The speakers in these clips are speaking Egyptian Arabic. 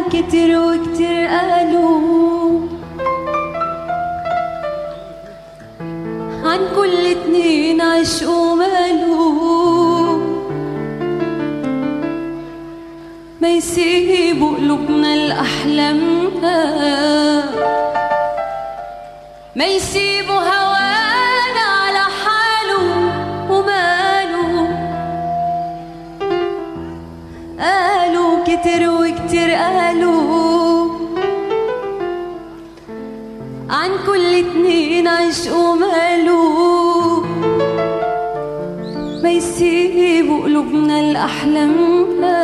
كتير وكتير قالوا عن كل اتنين عشقوا مالوا ما يسيبوا قلوبنا لأحلامنا ما يسيبوا هوانا على حاله وماله قالوا كتير وكتير قالوا عن كل اتنين عشقوا مالوا ما يسيبوا قلوبنا لأحلامنا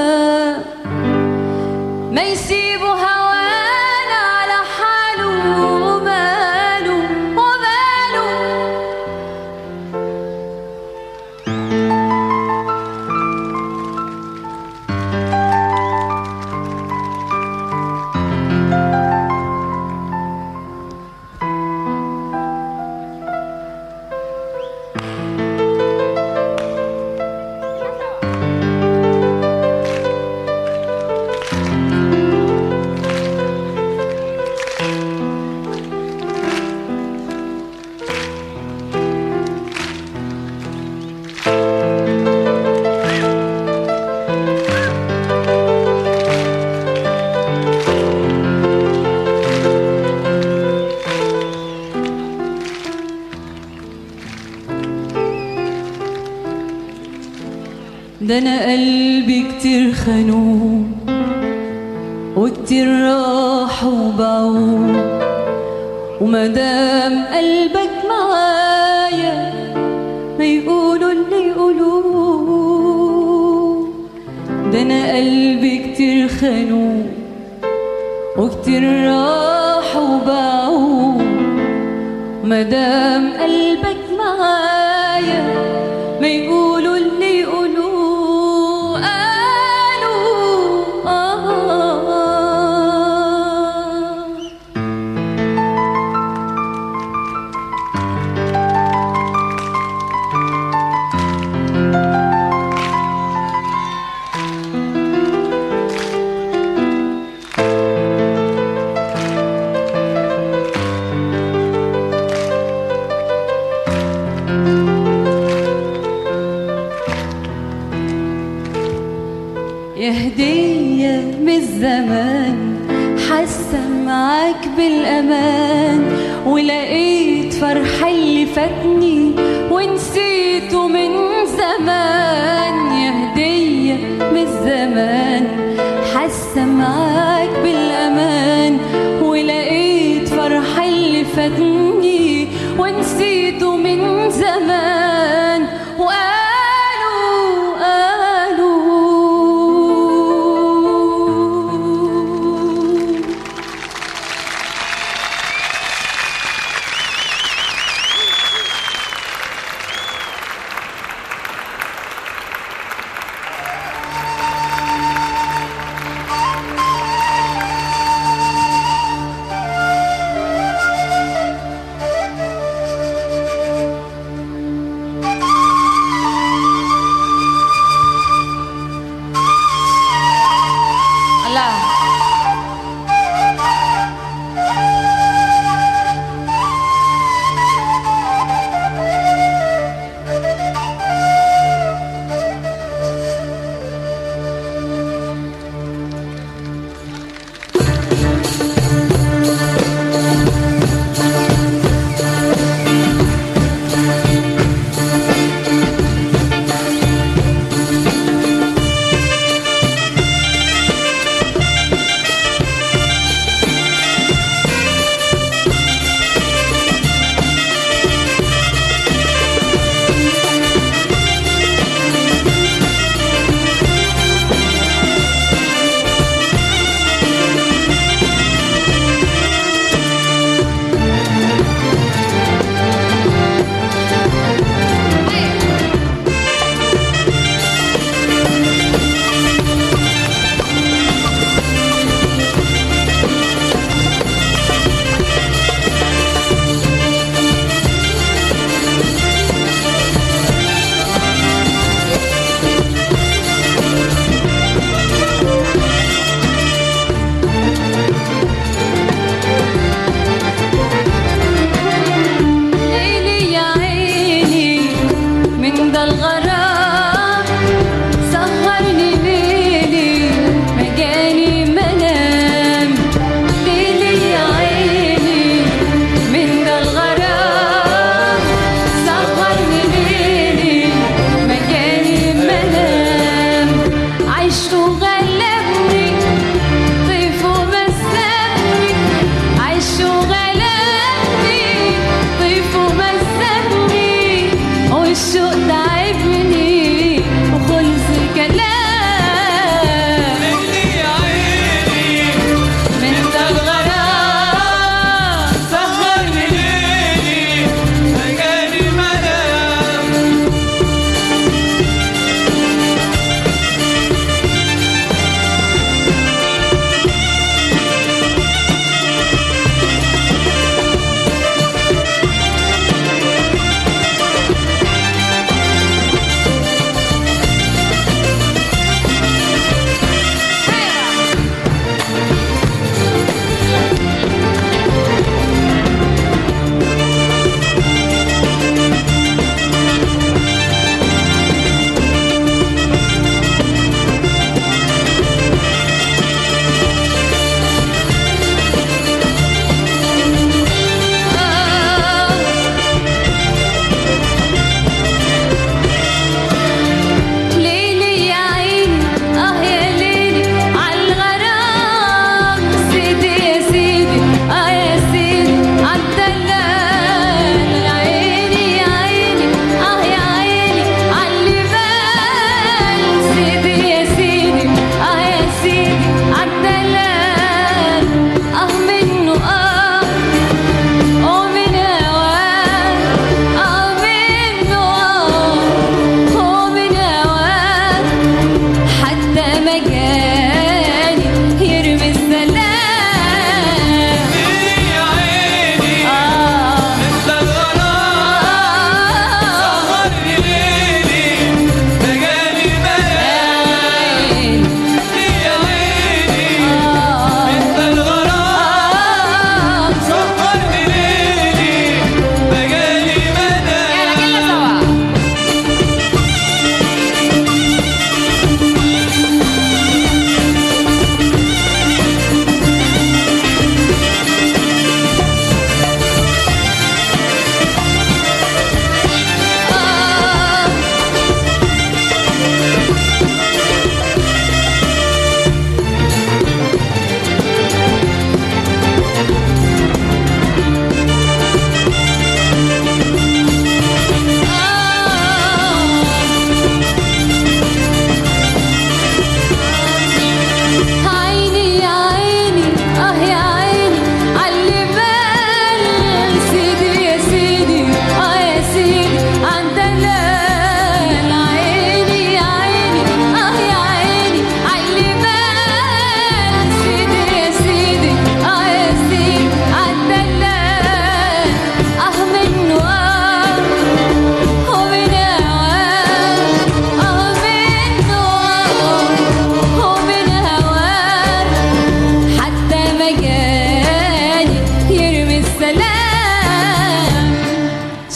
ما يسيبوا هوانا على حاله وماله وماله ده انا قلبي كتير خانوق وكتير راح وبعوق ومادام قلبك معايا ما يقولوا اللي يقولوه ده انا قلبي كتير خانوق وكتير راح وبعوق مادام قلبك معايا ما يقولوا اللي يقولوه قالوا آه يا هدية من الزمان حاسة معاك بالأمان ولقيت فرح اللي فاتني ونسيته من زمان يا هدية من الزمان حاسة معاك بالأمان ولقيت فرح اللي فاتني ونسيته من زمان وقالوا قالوا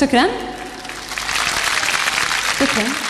شكرا شكرا